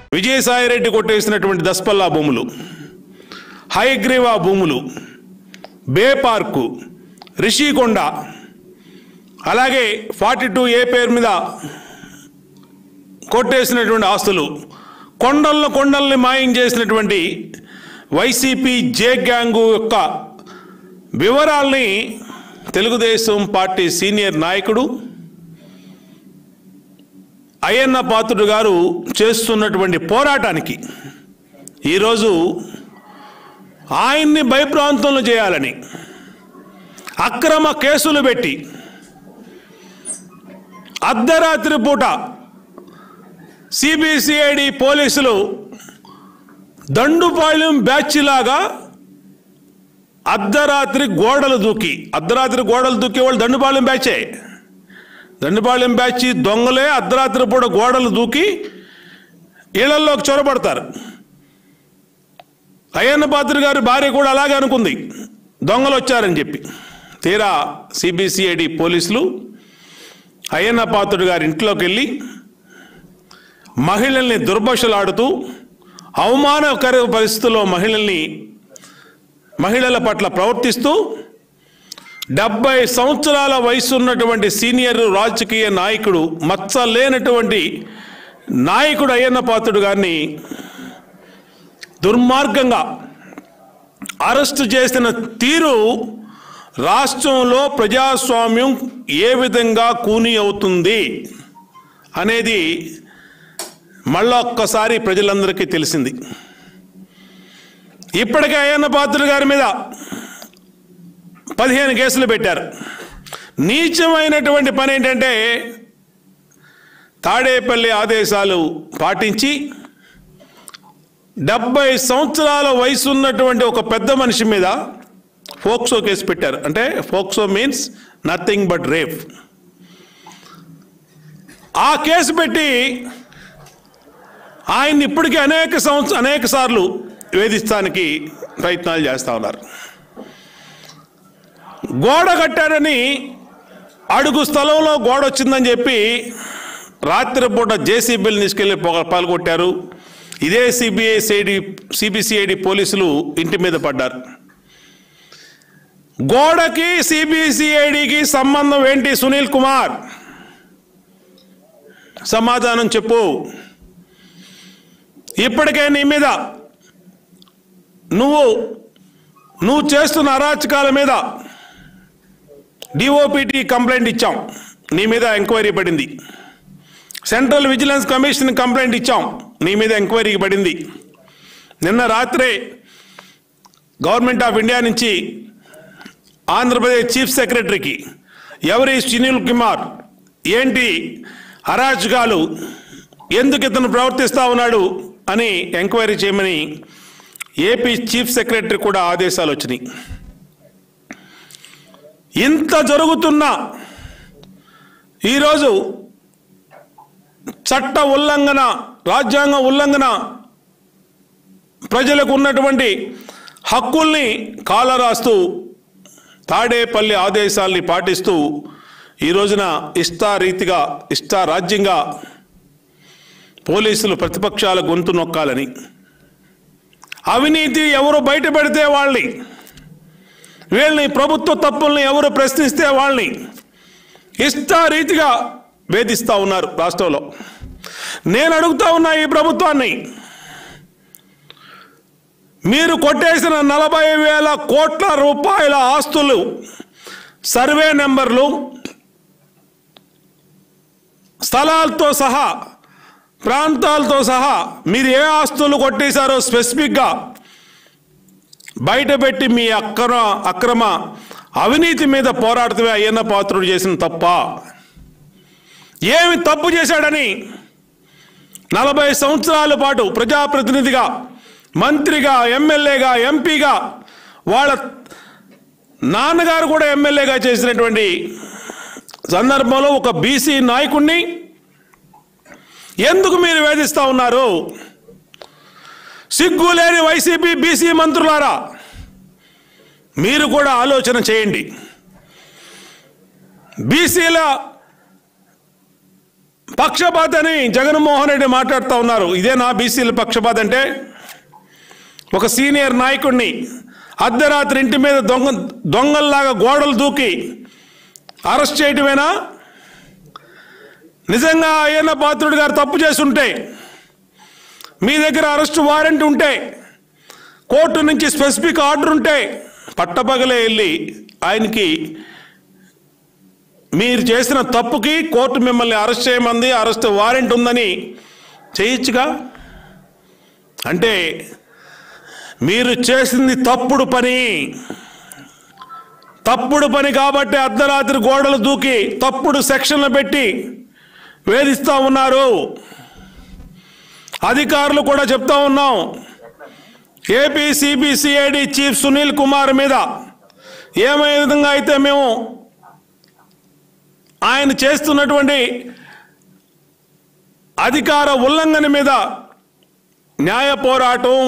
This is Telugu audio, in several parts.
విజయసాయిరెడ్డి కొట్టేసినటువంటి దస్పల్లా భూములు హైగ్రీవా భూములు బే పార్కు రిషికొండ అలాగే ఫార్టీ టూ ఏ పేరు మీద కొట్టేసినటువంటి ఆస్తులు కొండలను కొండల్ని మాయం చేసినటువంటి వైసీపీ జే గ్యాంగు యొక్క వివరాల్ని తెలుగుదేశం పార్టీ సీనియర్ నాయకుడు అయ్యన్న పాత్రుడు గారు చేస్తున్నటువంటి పోరాటానికి ఈరోజు ఆయన్ని భయప్రాంతంలో చేయాలని అక్రమ కేసులు పెట్టి అర్ధరాత్రి పూట సిబిసిఐడి పోలీసులు దండుపాళ్యం బ్యాచ్ లాగా అర్ధరాత్రి గోడలు దూకి అర్ధరాత్రి గోడలు దూకే వాళ్ళు దండుపాళ్యం బ్యాచే దండుపాళ్యం బ్యాచ్ దొంగలే అర్ధరాత్రి పూట గోడలు దూకి ఇళ్లలోకి చొరబడతారు అయ్యన్న పాత్ర గారి భార్య కూడా అలాగే అనుకుంది దొంగలు వచ్చారని చెప్పి తీరా సిబిసిఐడి పోలీసులు అయ్యన్న పాత్రుడు గారి ఇంట్లోకి వెళ్ళి మహిళల్ని దుర్భషలాడుతూ అవమానకర పరిస్థితుల్లో మహిళల్ని మహిళల పట్ల ప్రవర్తిస్తూ డెబ్బై సంవత్సరాల వయసు ఉన్నటువంటి సీనియర్ రాజకీయ నాయకుడు మచ్చ లేనటువంటి నాయకుడు అయ్యన్న పాత్రుడు గారిని దుర్మార్గంగా అరెస్టు చేసిన తీరు రాష్ట్రంలో ప్రజాస్వామ్యం ఏ విధంగా కూని అవుతుంది అనేది మళ్ళా ఒక్కసారి ప్రజలందరికీ తెలిసింది ఇప్పటికే అయ్యన్న పాత్రుడు గారి మీద పదిహేను కేసులు పెట్టారు నీచమైనటువంటి పని ఏంటంటే తాడేపల్లి ఆదేశాలు పాటించి డెబ్బై సంవత్సరాల వయసు ఉన్నటువంటి ఒక పెద్ద మనిషి మీద ఫోక్సో కేసు పెట్టారు అంటే POCSO means nothing but rape ఆ కేసు పెట్టి ఆయన్ని ఇప్పటికీ అనేక సంవత్సర అనేక సార్లు వేధిస్తానికి ప్రయత్నాలు చేస్తూ ఉన్నారు గోడ కట్టారని అడుగు స్థలంలో గోడ వచ్చిందని చెప్పి రాత్రిపూట జేసీబీలు తీసుకెళ్లి పాల్గొట్టారు ఇదే సిబిఐ సిఐడి సిబిసిఐడి పోలీసులు ఇంటి మీద పడ్డారు గోడకి సిబిసిఐడికి సంబంధం ఏంటి సునీల్ కుమార్ సమాధానం చెప్పు ఇప్పటికే నీ మీద నువ్వు నువ్వు చేస్తున్న అరాచకాల మీద డిఓపిటి కంప్లైంట్ ఇచ్చాం నీ మీద ఎంక్వైరీ పడింది సెంట్రల్ విజిలెన్స్ కమిషన్ కంప్లైంట్ ఇచ్చాం నీ మీద ఎంక్వైరీకి పడింది నిన్న రాత్రే గవర్నమెంట్ ఆఫ్ ఇండియా నుంచి ఆంధ్రప్రదేశ్ చీఫ్ సెక్రటరీకి ఎవరి సునీల్ కుమార్ ఏంటి అరాచకాలు ఎందుకు ఇతను ప్రవర్తిస్తా ఉన్నాడు అని ఎంక్వైరీ చేయమని ఏపీ చీఫ్ సెక్రటరీ కూడా ఆదేశాలు వచ్చినాయి ఇంత జరుగుతున్నా ఈరోజు చట్ట ఉల్లంఘన రాజ్యాంగ ఉల్లంఘన ప్రజలకు ఉన్నటువంటి హక్కుల్ని కాలరాస్తూ తాడేపల్లి ఆదేశాల్ని పాటిస్తూ ఈ రోజున ఇష్టారీతిగా ఇష్టారాజ్యంగా పోలీసులు ప్రతిపక్షాల గొంతు నొక్కాలని అవినీతి ఎవరు బయటపెడితే వాళ్ళని వీళ్ళని ప్రభుత్వ తప్పుల్ని ఎవరు ప్రశ్నిస్తే వాళ్ళని ఇష్టారీతిగా వేధిస్తూ ఉన్నారు రాష్ట్రంలో నేను అడుగుతా ఉన్నా ఈ ప్రభుత్వాన్ని మీరు కొట్టేసిన నలభై వేల కోట్ల రూపాయల ఆస్తులు సర్వే నెంబర్లు స్థలాలతో సహా ప్రాంతాలతో సహా మీరు ఏ ఆస్తులు కొట్టేశారో స్పెసిఫిక్గా బయటపెట్టి మీ అక్రమ అక్రమ అవినీతి మీద పోరాడతమే అయ్యన్న పాత్రుడు చేసిన తప్ప ఏమి తప్పు చేశాడని నలభై సంవత్సరాల పాటు ప్రజాప్రతినిధిగా మంత్రిగా ఎమ్మెల్యేగా ఎంపీగా వాళ్ళ నాన్నగారు కూడా ఎమ్మెల్యేగా చేసినటువంటి సందర్భంలో ఒక బీసీ నాయకుణ్ణి ఎందుకు మీరు వేధిస్తా ఉన్నారు సిగ్గు లేని వైసీపీ బీసీ మంత్రులారా మీరు కూడా ఆలోచన చేయండి బీసీల పక్షపాత అని జగన్మోహన్ రెడ్డి మాట్లాడుతూ ఉన్నారు ఇదే నా బీసీల పక్షపాత అంటే ఒక సీనియర్ నాయకుడిని అర్ధరాత్రి ఇంటి మీద దొంగ దొంగల్లాగా గోడలు దూకి అరెస్ట్ చేయటమేనా నిజంగా అయ్యన్న పాత్రుడు గారు తప్పు చేసుంటే మీ దగ్గర అరెస్ట్ వారెంట్ ఉంటే కోర్టు నుంచి స్పెసిఫిక్ ఆర్డర్ ఉంటే పట్టపగలే వెళ్ళి ఆయనకి మీరు చేసిన తప్పుకి కోర్టు మిమ్మల్ని అరెస్ట్ చేయమంది అరెస్ట్ వారెంట్ ఉందని చేయొచ్చుగా అంటే మీరు చేసింది తప్పుడు పని తప్పుడు పని కాబట్టి అర్ధరాత్రి గోడలు దూకి తప్పుడు సెక్షన్లు పెట్టి వేధిస్తూ ఉన్నారు అధికారులు కూడా చెప్తా ఉన్నాం AP CBCID chief Sunil Kumar మీద ఏమే విధంగా అయితే మేము ఆయన చేస్తున్నటువంటి అధికార ఉల్లంఘన మీద న్యాయ పోరాటం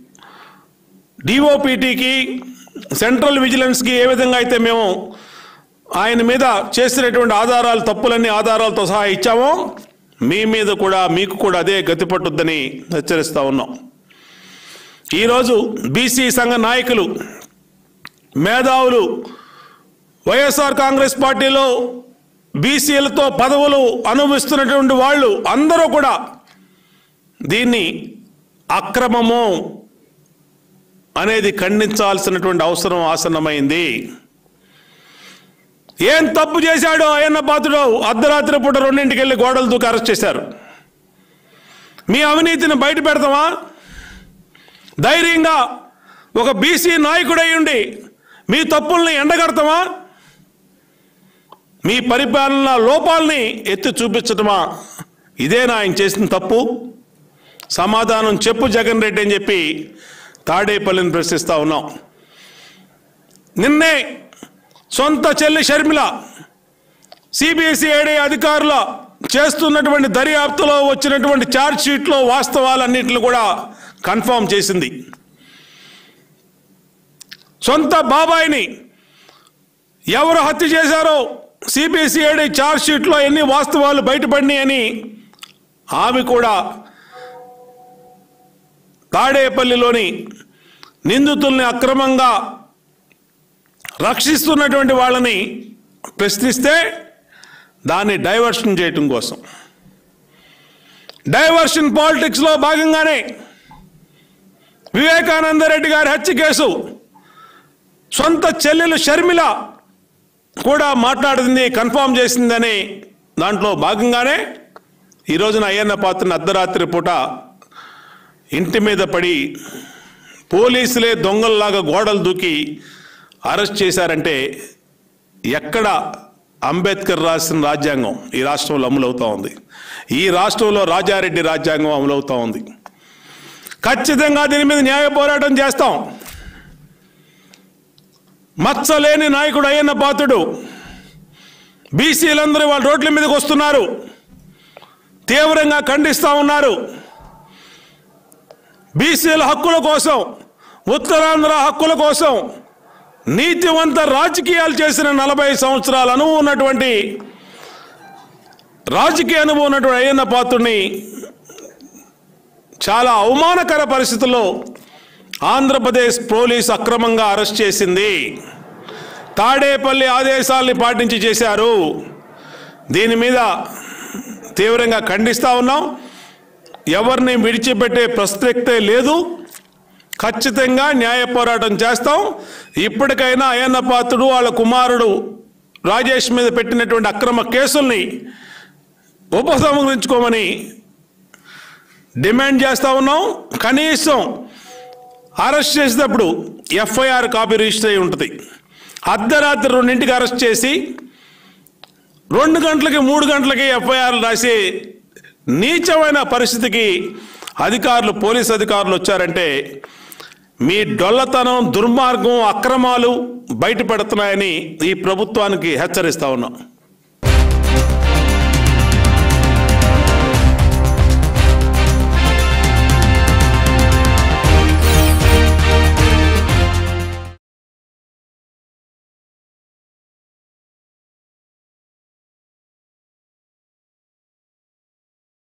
డిఓపిటికి సెంట్రల్ విజిలెన్స్కి ఏ విధంగా అయితే మేము ఆయన మీద చేసినటువంటి ఆధారాలు తప్పులన్నీ ఆధారాలతో సహా ఇచ్చామో మీ మీద కూడా మీకు కూడా అదే గతి పట్టుద్దని హెచ్చరిస్తూ ఉన్నాం ఈరోజు బీసీ సంఘ నాయకులు మేధావులు వైఎస్ఆర్ కాంగ్రెస్ పార్టీలో బీసీలతో పదవులు అనుభవిస్తున్నటువంటి వాళ్ళు అందరూ కూడా దీన్ని అక్రమము అనేది ఖండించాల్సినటువంటి అవసరం ఆసన్నమైంది ఏం తప్పు చేశాడో అయ్యన్న పాత్రుడు అర్ధరాత్రి పూట రెండింటికి వెళ్ళి గోడలు దూకి అరెస్ట్ చేశారు మీ అవినీతిని బయట పెడతామా ధైర్యంగా ఒక బీసీ నాయకుడై ఉండి మీ తప్పుల్ని ఎండగడతామా మీ పరిపాలన లోపాలని ఎత్తి చూపించటమా ఇదేనా ఆయన చేసిన తప్పు సమాధానం చెప్పు జగన్ రెడ్డి అని చెప్పి తాడేపల్లిని ప్రశ్నిస్తా ఉన్నాం నిన్నే సొంత చెల్లి షర్మిల సిబిఎస్ఈడి అధికారుల చేస్తున్నటువంటి దర్యాప్తులో వచ్చినటువంటి ఛార్జ్ షీట్లో వాస్తవాలన్నింటిని కూడా కన్ఫర్మ్ చేసింది సొంత బాబాయిని ఎవరు హత్య చేశారో సిబిసిఐడి ఛార్జ్ షీట్లో ఎన్ని వాస్తవాలు బయటపడినాయి అని ఆమె కూడా తాడేపల్లిలోని నిందితుల్ని అక్రమంగా రక్షిస్తున్నటువంటి వాళ్ళని ప్రశ్నిస్తే దాన్ని డైవర్షన్ చేయటం కోసం డైవర్షన్ పాలిటిక్స్లో భాగంగానే వివేకానంద రెడ్డి గారి హత్య కేసు సొంత చెల్లెలు షర్మిల కూడా మాట్లాడింది కన్ఫామ్ చేసిందని దాంట్లో భాగంగానే ఈ రోజున అయ్యన్న పాత్రను అర్ధరాత్రి పూట ఇంటి మీద పడి పోలీసులే దొంగల్లాగా గోడలు దూకి అరెస్ట్ చేశారంటే ఎక్కడ అంబేద్కర్ రాసిన రాజ్యాంగం ఈ రాష్ట్రంలో అమలవుతూ ఉంది ఈ రాష్ట్రంలో రాజారెడ్డి రాజ్యాంగం అమలవుతూ ఉంది ఖచ్చితంగా దీని మీద న్యాయ పోరాటం చేస్తాం మచ్చలేని నాయకుడు అయ్యన్న పాత్రుడు బీసీలందరూ వాళ్ళ రోడ్ల మీదకి వస్తున్నారు తీవ్రంగా ఖండిస్తూ ఉన్నారు బీసీల హక్కుల కోసం ఉత్తరాంధ్ర హక్కుల కోసం నీతివంత రాజకీయాలు చేసిన నలభై సంవత్సరాల అనుభవం ఉన్నటువంటి రాజకీయ అనుభవం ఉన్నటువంటి అయ్యన్న పాత్రుడిని చాలా అవమానకర పరిస్థితుల్లో ఆంధ్రప్రదేశ్ పోలీస్ అక్రమంగా అరెస్ట్ చేసింది తాడేపల్లి ఆదేశాల్ని పాటించి చేశారు దీని మీద తీవ్రంగా ఖండిస్తా ఉన్నాం ఎవరిని విడిచిపెట్టే ప్రసక్తే లేదు ఖచ్చితంగా న్యాయ పోరాటం చేస్తాం ఇప్పటికైనా అయ్యన్న పాత్రుడు వాళ్ళ కుమారుడు రాజేష్ మీద పెట్టినటువంటి అక్రమ కేసుల్ని ఉపసంహరించుకోమని డిమాండ్ చేస్తా ఉన్నాం కనీసం అరెస్ట్ చేసేటప్పుడు ఎఫ్ఐఆర్ కాపీ రిజిస్టర్ అయి ఉంటుంది అర్ధరాత్రి రెండింటికి అరెస్ట్ చేసి రెండు గంటలకి మూడు గంటలకి ఎఫ్ఐఆర్ రాసి నీచమైన పరిస్థితికి అధికారులు పోలీస్ అధికారులు వచ్చారంటే మీ డొల్లతనం దుర్మార్గం అక్రమాలు బయటపెడుతున్నాయని ఈ ప్రభుత్వానికి హెచ్చరిస్తా ఉన్నాం